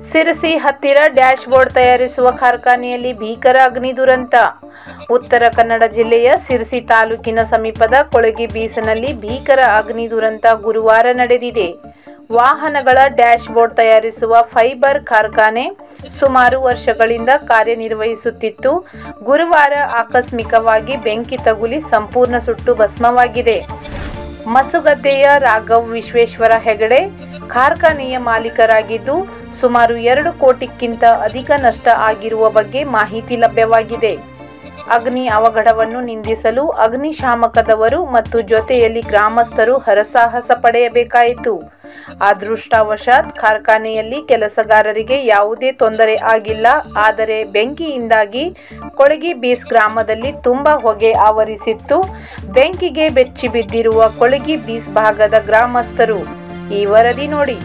ಸಿರಸಿ ಹತ್ತಿರ dash board ತಯಾರಿಸುವ ಕಾರ್ಖಾನೆಯಲ್ಲಿ ಭೀಕರ ಅಗ್ನಿ ದುರಂತ ಉತ್ತರ ಕನ್ನಡ ಜಿಲ್ಲೆಯ ಸಿರಸಿ ತಾಲೂಕಿನ ಸಮೀಪದ ಕೊಳಗಿ ಬೀಸನಲ್ಲಿ ಭೀಕರ ಅಗ್ನಿ ದುರಂತ ಗುರುವಾರ ನಡೆದಿದೆ ವಾಹನಗಳ ಡ್ಯಾಶ್ ಬೋರ್ಡ್ ತಯಾರಿಸುವ ಫೈಬರ್ ಕಾರ್ಖಾನೆ ಸುಮಾರು ವರ್ಷಗಳಿಂದ ಕಾರ್ಯನಿರ್ವಹಿಸುತ್ತಿತ್ತು ಗುರುವಾರ ಆಕಸ್ಮಿಕವಾಗಿ ಬೆಂಕಿ ತಗುಲಿ ಸಂಪೂರ್ಣ ಸುಟ್ಟು ಭಸ್ಮವಾಗಿದೆ ಮಸುಗದ್ದೆಯ ರಾಘವ್ ವಿಶ್ವೇಶ್ವರ ಹೆಗಡೆ ಕಾರ್ಖಾನೆಯ ಮಾಲೀಕರಾಗಿದ್ದು ಸುಮಾರು ಎರಡು ಕೋಟಿಕ್ಕಿಂತ ಅಧಿಕ ನಷ್ಟ ಆಗಿರುವ ಬಗ್ಗೆ ಮಾಹಿತಿ ಲಭ್ಯವಾಗಿದೆ ಅಗ್ನಿ ಅವಘಡವನ್ನು ನಿಂದಿಸಲು ಅಗ್ನಿಶಾಮಕದವರು ಮತ್ತು ಜೊತೆಯಲ್ಲಿ ಗ್ರಾಮಸ್ಥರು ಹರಸಾಹಸ ಪಡೆಯಬೇಕಾಯಿತು ಅದೃಷ್ಟವಶಾತ್ ಕಾರ್ಖಾನೆಯಲ್ಲಿ ಕೆಲಸಗಾರರಿಗೆ ಯಾವುದೇ ತೊಂದರೆ ಆಗಿಲ್ಲ ಆದರೆ ಬೆಂಕಿಯಿಂದಾಗಿ ಕೊಳಗಿ ಬೀಸ್ ಗ್ರಾಮದಲ್ಲಿ ತುಂಬ ಹೊಗೆ ಆವರಿಸಿತ್ತು ಬೆಂಕಿಗೆ ಬೆಚ್ಚಿ ಬಿದ್ದಿರುವ ಕೊಳಗಿ ಬೀಸ್ ಭಾಗದ ಗ್ರಾಮಸ್ಥರು ಈ ವರದಿ ನೋಡಿ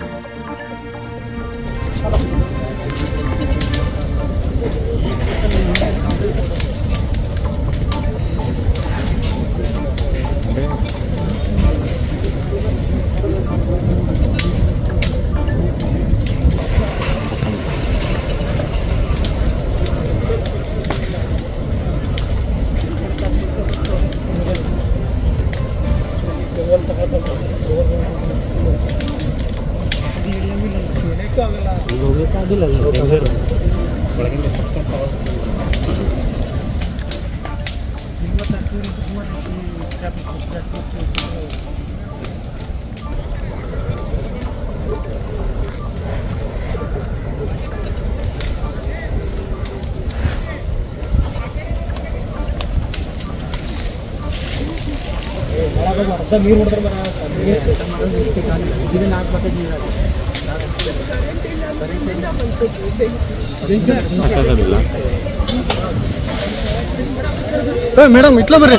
ಅರ್ಧ ನೀರು ಹೊಡೆದ್ರೆ ಇದು ನಾಲ್ಕು ಬಕೆಟ್ ನೀರು ಮೇಡಮ್ ಇಟ್ಲ ಬರ್ರಿ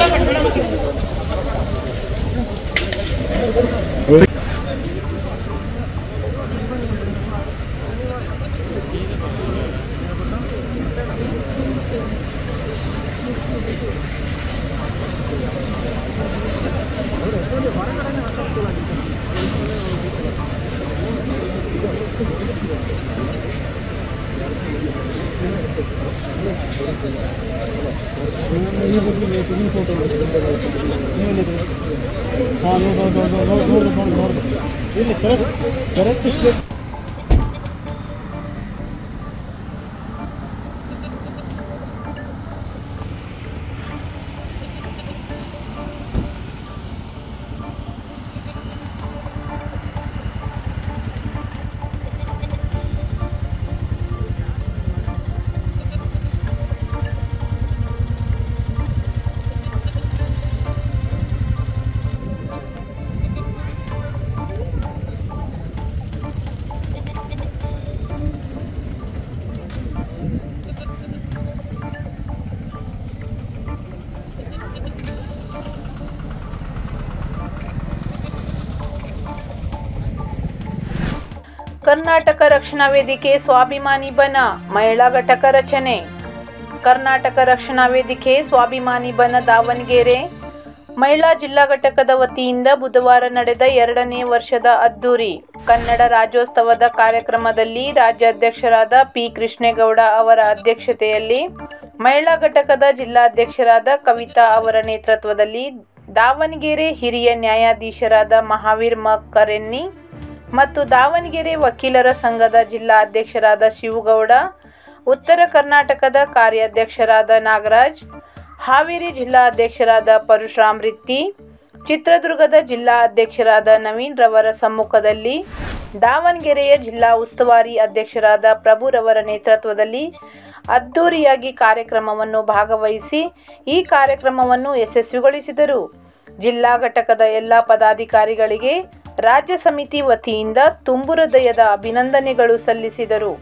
ಹಾಂ ನೋಡು ನೋಡು ನೋಡು ನೋಡು ನೋಡು ನೋಡು ಇಲ್ಲಿ ಕರೆಕ್ಟ್ ಕರೆಕ್ಟ್ ಸ್ಟೇಟ್ ಕರ್ನಾಟಕ ರಕ್ಷಣಾ ವೇದಿಕೆ ಸ್ವಾಭಿಮಾನಿ ಬನ ಮಹಿಳಾ ಘಟಕ ರಚನೆ ಕರ್ನಾಟಕ ರಕ್ಷಣಾ ವೇದಿಕೆ ಸ್ವಾಭಿಮಾನಿ ಬನ ದಾವಣಗೆರೆ ಮಹಿಳಾ ಜಿಲ್ಲಾ ಘಟಕದ ವತಿಯಿಂದ ಬುಧವಾರ ನಡೆದ ಎರಡನೇ ವರ್ಷದ ಅದ್ದೂರಿ ಕನ್ನಡ ರಾಜ್ಯೋತ್ಸವದ ಕಾರ್ಯಕ್ರಮದಲ್ಲಿ ರಾಜ್ಯಾಧ್ಯಕ್ಷರಾದ ಪಿ ಕೃಷ್ಣೇಗೌಡ ಅವರ ಅಧ್ಯಕ್ಷತೆಯಲ್ಲಿ ಮಹಿಳಾ ಘಟಕದ ಜಿಲ್ಲಾಧ್ಯಕ್ಷರಾದ ಕವಿತಾ ಅವರ ನೇತೃತ್ವದಲ್ಲಿ ದಾವಣಗೆರೆ ಹಿರಿಯ ನ್ಯಾಯಾಧೀಶರಾದ ಮಹಾವೀರ್ ಮ ಕರೆನ್ನಿ ಮತ್ತು ದಾವಣಗೆರೆ ವಕೀಲರ ಸಂಘದ ಜಿಲ್ಲಾ ಅಧ್ಯಕ್ಷರಾದ ಶಿವಗೌಡ ಉತ್ತರ ಕರ್ನಾಟಕದ ಕಾರ್ಯಾಧ್ಯಕ್ಷರಾದ ನಾಗರಾಜ್ ಹಾವೇರಿ ಜಿಲ್ಲಾ ಅಧ್ಯಕ್ಷರಾದ ಪರಶುರಾಮ್ ರಿತ್ತಿ ಚಿತ್ರದುರ್ಗದ ಜಿಲ್ಲಾ ಅಧ್ಯಕ್ಷರಾದ ನವೀನ್ ರವರ ಸಮ್ಮುಖದಲ್ಲಿ ದಾವಣಗೆರೆಯ ಜಿಲ್ಲಾ ಉಸ್ತುವಾರಿ ಅಧ್ಯಕ್ಷರಾದ ಪ್ರಭುರವರ ನೇತೃತ್ವದಲ್ಲಿ ಅದ್ಧೂರಿಯಾಗಿ ಕಾರ್ಯಕ್ರಮವನ್ನು ಭಾಗವಹಿಸಿ ಈ ಕಾರ್ಯಕ್ರಮವನ್ನು ಯಶಸ್ವಿಗೊಳಿಸಿದರು ಜಿಲ್ಲಾ ಘಟಕದ ಎಲ್ಲ ಪದಾಧಿಕಾರಿಗಳಿಗೆ ರಾಜ್ಯ ಸಮಿತಿ ವತಿಯಿಂದ ತುಂಬು ಹೃದಯದ ಅಭಿನಂದನೆಗಳು ಸಲ್ಲಿಸಿದರು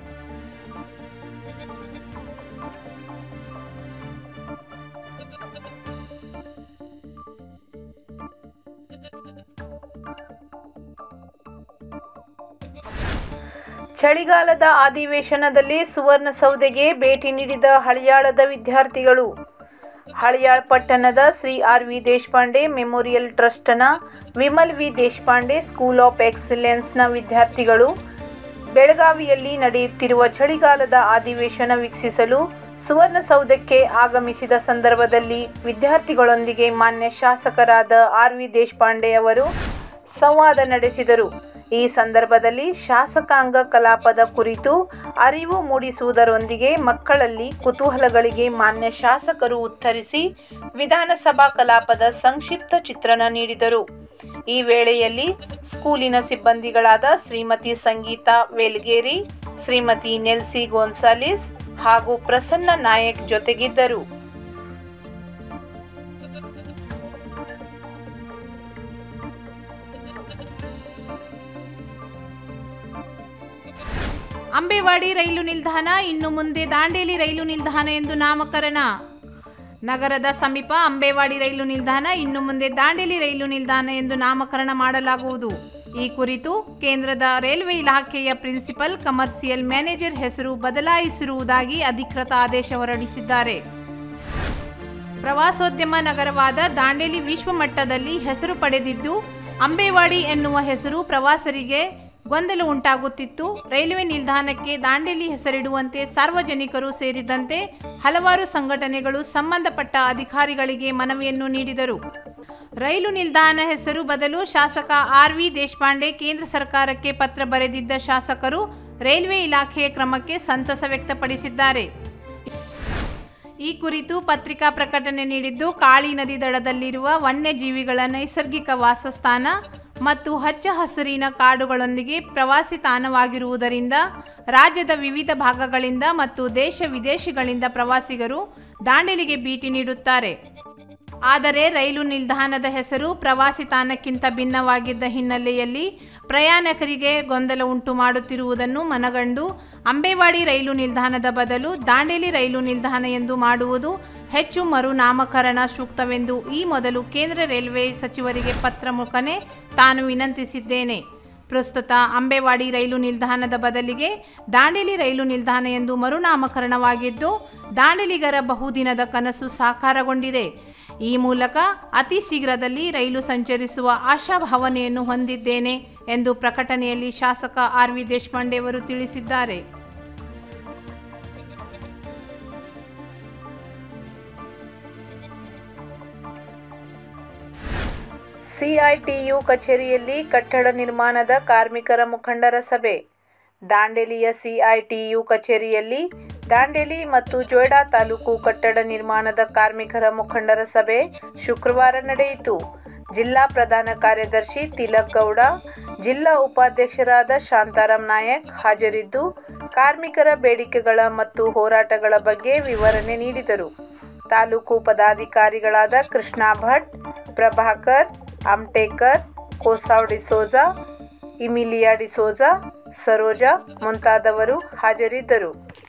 ಚಳಿಗಾಲದ ಅಧಿವೇಶನದಲ್ಲಿ ಸುವರ್ಣಸೌಧೆಗೆ ಭೇಟಿ ನೀಡಿದ ಹಳಿಯಾಳದ ವಿದ್ಯಾರ್ಥಿಗಳು ಹಳಿಯಾಳ್ ಪಟ್ಟಣದ Shri R V Deshpande memorial ಟ್ರಸ್ಟ್ನ Vimal V Deshpande school of ಎಕ್ಸಲೆನ್ಸ್ನ ವಿದ್ಯಾರ್ಥಿಗಳು ಬೆಳಗಾವಿಯಲ್ಲಿ ನಡೆಯುತ್ತಿರುವ ಚಳಿಗಾಲದ ಅಧಿವೇಶನ ವೀಕ್ಷಿಸಲು ಸುವರ್ಣಸೌಧಕ್ಕೆ ಆಗಮಿಸಿದ ಸಂದರ್ಭದಲ್ಲಿ ವಿದ್ಯಾರ್ಥಿಗಳೊಂದಿಗೆ ಮಾನ್ಯ ಶಾಸಕರಾದ ಆರ್ ವಿ ದೇಶಪಾಂಡೆ ಅವರು ಸಂವಾದ ನಡೆಸಿದರು ಈ ಸಂದರ್ಭದಲ್ಲಿ ಶಾಸಕಾಂಗ ಕಲಾಪದ ಕುರಿತು ಅರಿವು ಮೂಡಿಸುವುದರೊಂದಿಗೆ ಮಕ್ಕಳಲ್ಲಿ ಕುತೂಹಲಗಳಿಗೆ ಮಾನ್ಯ ಶಾಸಕರು ಉತ್ತರಿಸಿ ವಿಧಾನಸಭಾ ಕಲಾಪದ ಸಂಕ್ಷಿಪ್ತ ಚಿತ್ರಣ ನೀಡಿದರು ಈ ವೇಳೆಯಲ್ಲಿ ಸ್ಕೂಲಿನ ಸಿಬ್ಬಂದಿಗಳಾದ ಶ್ರೀಮತಿ ಸಂಗೀತಾ ವೇಲ್ಗೇರಿ ಶ್ರೀಮತಿ ನೆಲ್ಸಿ ಗೋನ್ಸಾಲಿಸ್ ಹಾಗೂ ಪ್ರಸನ್ನ ನಾಯಕ್ ಜೊತೆಗಿದ್ದರು ಅಂಬೇವಾಡಿ ರೈಲು ನಿಲ್ದಾಣ ಇನ್ನು ಮುಂದೆ ದಾಂಡೇಲಿ ರೈಲು ನಿಲ್ದಾಣ ಎಂದು ನಾಮಕರಣ ನಗರದ ಸಮೀಪ ಅಂಬೇವಾಡಿ ರೈಲು ನಿಲ್ದಾಣ ಇನ್ನು ಮುಂದೆ ದಾಂಡೇಲಿ ರೈಲು ನಿಲ್ದಾಣ ಎಂದು ನಾಮಕರಣ ಮಾಡಲಾಗುವುದು ಈ ಕುರಿತು ಕೇಂದ್ರದ ರೈಲ್ವೆ ಇಲಾಖೆಯ ಪ್ರಿನ್ಸಿಪಲ್ ಕಮರ್ಷಿಯಲ್ ಮ್ಯಾನೇಜರ್ ಹೆಸರು ಬದಲಾಯಿಸಿರುವುದಾಗಿ ಅಧಿಕೃತ ಆದೇಶ ಹೊರಡಿಸಿದ್ದಾರೆ ಪ್ರವಾಸೋದ್ಯಮ ನಗರವಾದ ದಾಂಡೇಲಿ ವಿಶ್ವಮಟ್ಟದಲ್ಲಿ ಹೆಸರು ಪಡೆದಿದ್ದು ಅಂಬೇವಾಡಿ ಎನ್ನುವ ಹೆಸರು ಪ್ರವಾಸರಿಗೆ ಗೊಂದಲ ಉಂಟಾಗುತ್ತಿತ್ತು ರೈಲ್ವೆ ನಿಲ್ದಾಣಕ್ಕೆ ದಾಂಡೇಲಿ ಹೆಸರಿಡುವಂತೆ ಸಾರ್ವಜನಿಕರು ಸೇರಿದಂತೆ ಹಲವಾರು ಸಂಘಟನೆಗಳು ಸಂಬಂಧಪಟ್ಟ ಅಧಿಕಾರಿಗಳಿಗೆ ಮನವಿಯನ್ನು ನೀಡಿದರು ರೈಲು ನಿಲ್ದಾಣ ಹೆಸರು ಬದಲು ಶಾಸಕ ಆರ್ ವಿ ದೇಶಪಾಂಡೆ ಕೇಂದ್ರ ಸರ್ಕಾರಕ್ಕೆ ಪತ್ರ ಬರೆದಿದ್ದ ಶಾಸಕರು ರೈಲ್ವೆ ಇಲಾಖೆಯ ಕ್ರಮಕ್ಕೆ ಸಂತಸ ವ್ಯಕ್ತಪಡಿಸಿದ್ದಾರೆ ಈ ಕುರಿತು ಪತ್ರಿಕಾ ಪ್ರಕಟಣೆ ನೀಡಿದ್ದು ಕಾಳಿ ನದಿ ದಡದಲ್ಲಿರುವ ವನ್ಯಜೀವಿಗಳ ನೈಸರ್ಗಿಕ ವಾಸಸ್ಥಾನ ಮತ್ತು ಹಚ್ಚ ಹಸಿರಿನ ಕಾಡುಗಳೊಂದಿಗೆ ಪ್ರವಾಸಿ ತಾಣವಾಗಿರುವುದರಿಂದ ರಾಜ್ಯದ ವಿವಿಧ ಭಾಗಗಳಿಂದ ಮತ್ತು ದೇಶ ವಿದೇಶಗಳಿಂದ ಪ್ರವಾಸಿಗರು ದಾಂಡೇಲಿಗೆ ಭೇಟಿ ನೀಡುತ್ತಾರೆ ಆದರೆ ರೈಲು ನಿಲ್ದಾಣದ ಹೆಸರು ಪ್ರವಾಸಿ ತಾಣಕ್ಕಿಂತ ಭಿನ್ನವಾಗಿದ್ದ ಹಿನ್ನೆಲೆಯಲ್ಲಿ ಪ್ರಯಾಣಿಕರಿಗೆ ಗೊಂದಲ ಉಂಟು ಮಾಡುತ್ತಿರುವುದನ್ನು ಮನಗಂಡು ಅಂಬೇವಾಡಿ ರೈಲು ನಿಲ್ದಾಣದ ಬದಲು ದಾಂಡೇಲಿ ರೈಲು ನಿಲ್ದಾಣ ಎಂದು ಮಾಡುವುದು ಹೆಚ್ಚು ಮರುನಾಮಕರಣ ಸೂಕ್ತವೆಂದು ಈ ಮೊದಲು ಕೇಂದ್ರ ರೈಲ್ವೆ ಸಚಿವರಿಗೆ ಪತ್ರ ಮುಖನೇ ತಾನು ವಿನಂತಿಸಿದ್ದೇನೆ ಪ್ರಸ್ತುತ ಅಂಬೇವಾಡಿ ರೈಲು ನಿಲ್ದಾಣದ ಬದಲಿಗೆ ದಾಂಡೇಲಿ ರೈಲು ನಿಲ್ದಾಣ ಎಂದು ಮರುನಾಮಕರಣವಾಗಿದ್ದು ದಾಂಡೇಲಿಗರ ಬಹುದಿನದ ಕನಸು ಸಾಕಾರಗೊಂಡಿದೆ ಈ ಮೂಲಕ ಅತಿ ಶೀಘ್ರದಲ್ಲಿ ರೈಲು ಸಂಚರಿಸುವ ಆಶಾಭಾವನೆಯನ್ನು ಹೊಂದಿದ್ದೇನೆ ಎಂದು ಪ್ರಕಟಣೆಯಲ್ಲಿ ಶಾಸಕ ಆರ್ ವಿ ದೇಶಪಾಂಡೆ ಅವರು ತಿಳಿಸಿದ್ದಾರೆ ಸಿಐಟಿಯು ಕಚೇರಿಯಲ್ಲಿ ಕಟ್ಟಡ ನಿರ್ಮಾಣದ ಕಾರ್ಮಿಕರ ಮುಖಂಡರ ಸಭೆ ದಾಂಡೇಲಿಯ ಸಿಐಟಿಯು ಕಚೇರಿಯಲ್ಲಿ ದಾಂಡೇಲಿ ಮತ್ತು ಜೋಯ್ಡಾ ತಾಲೂಕು ಕಟ್ಟಡ ನಿರ್ಮಾಣದ ಕಾರ್ಮಿಕರ ಮುಖಂಡರ ಸಭೆ ಶುಕ್ರವಾರ ನಡೆಯಿತು ಜಿಲ್ಲಾ ಪ್ರಧಾನ ಕಾರ್ಯದರ್ಶಿ ತಿಲಕ್ ಗೌಡ ಜಿಲ್ಲಾ ಉಪಾಧ್ಯಕ್ಷರಾದ ಶಾಂತಾರಾಮ್ ನಾಯಕ್ ಹಾಜರಿದ್ದು ಕಾರ್ಮಿಕರ ಬೇಡಿಕೆಗಳ ಮತ್ತು ಹೋರಾಟಗಳ ಬಗ್ಗೆ ವಿವರಣೆ ನೀಡಿದರು ತಾಲೂಕು ಪದಾಧಿಕಾರಿಗಳಾದ ಕೃಷ್ಣ ಭಟ್ ಪ್ರಭಾಕರ್ ಆಮ್ಟೇಕರ್ ಕೋಸಾವ್ ಡಿಸೋಜಾ ಇಮಿಲಿಯಾ ಡಿಸೋಜಾ ಸರೋಜಾ ಮುಂತಾದವರು ಹಾಜರಿದ್ದರು